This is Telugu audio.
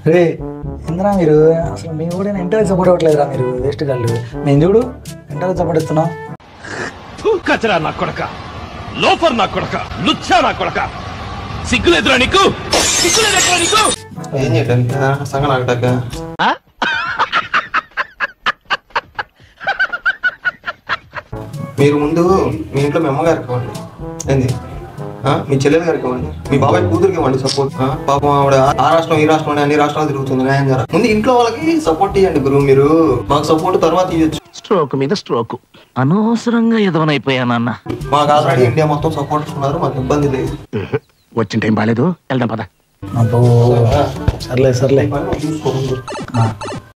రే ఇంద్రా మీరు అసలు మేము కూడా ఎంటర్ సపోర్ట్ అవ్వట్లేదురా మీరు వేస్ట్ గాళ్ళు మేము చూడు ఎంటర్ సపోర్ట్ ఇస్తున్నాం ఫు, కచరా నా కొడక లోఫర్ నా కొడక లుచ్చా నా కొడక సిగ్గులేదురా నీకు సిగ్గులేదురా నీకు ఏం చేయడానికి సంగ నాకటాక మీరు ముందు మీ ఇంట్లో మీ అమ్మగారికి ఇవ్వండి ఏంది ఆ? మీ చెల్లెలు గారికి ఇవ్వండి మీ బాబాయ్ కూతురికి ఇవ్వండి సపోర్ట్ పాపం ఆవిడ ఆ రాష్ట్రం ఈ రాష్ట్రం అన్ని రాష్ట్రాలు తిరుగుతుంది న్యాయం జర ముందు ఇంట్లో వాళ్ళకి సపోర్ట్ ఇవ్వండి గురువు మీరు మాకు సపోర్ట్ తర్వాత ఇవ్వచ్చు స్ట్రోక్ మీద స్ట్రోక్ అనవసరంగా ఎదవనైపోయానన్న మాకు ఆల్రెడీ ఇండియా మొత్తం సపోర్ట్ ఉన్నారు మాకు ఇబ్బంది లేదు వచ్చిన టైం బాగాలేదు వెళ్దాం పద అబ్బో సర్లే సర్లే చూసుకోండి ఆ.